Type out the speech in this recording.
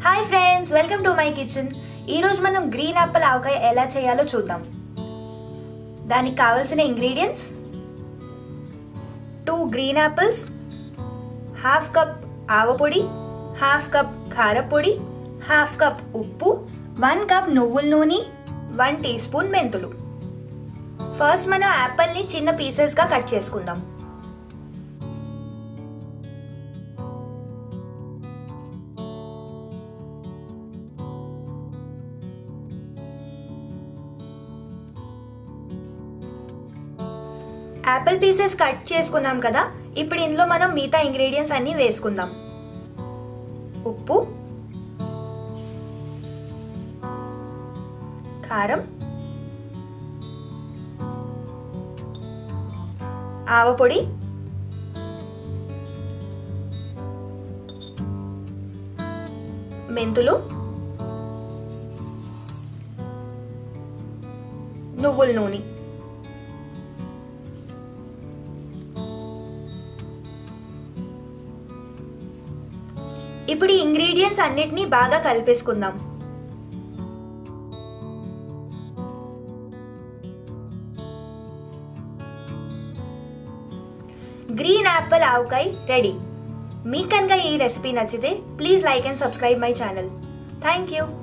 hi friends welcome to my kitchen ఈరోజు మనం green Apple ఆవకాయ ఎలా చేయాలో చూద్దాం దానికి కావలసిన ingredients two green apples half cup ఆవపొడి హాఫ్ కప్ కారపొడి హాఫ్ కప్ ఉప్పు వన్ కప్ నువ్వుల నూనె వన్ టీ స్పూన్ మెంతులు ఫస్ట్ మనం యాపిల్ని చిన్న పీసెస్గా కట్ చేసుకుందాం యాపిల్ పీసెస్ కట్ చేసుకున్నాం కదా ఇప్పుడు ఇందులో మనం మిగతా ఇంగ్రీడియంట్స్ అన్ని వేసుకుందాం ఉప్పు కారం ఆవపొడి మెంతులు నువ్వుల నూనె ఇప్పుడు ఈ ఇంగ్రీడియంట్స్ అన్నిటినీ బాగా కలిపేసుకుందాం గ్రీన్ యాపిల్ ఆవకాయ రెడీ మీకు కనుక ఈ రెసిపీ నచ్చితే please like and subscribe my channel thank you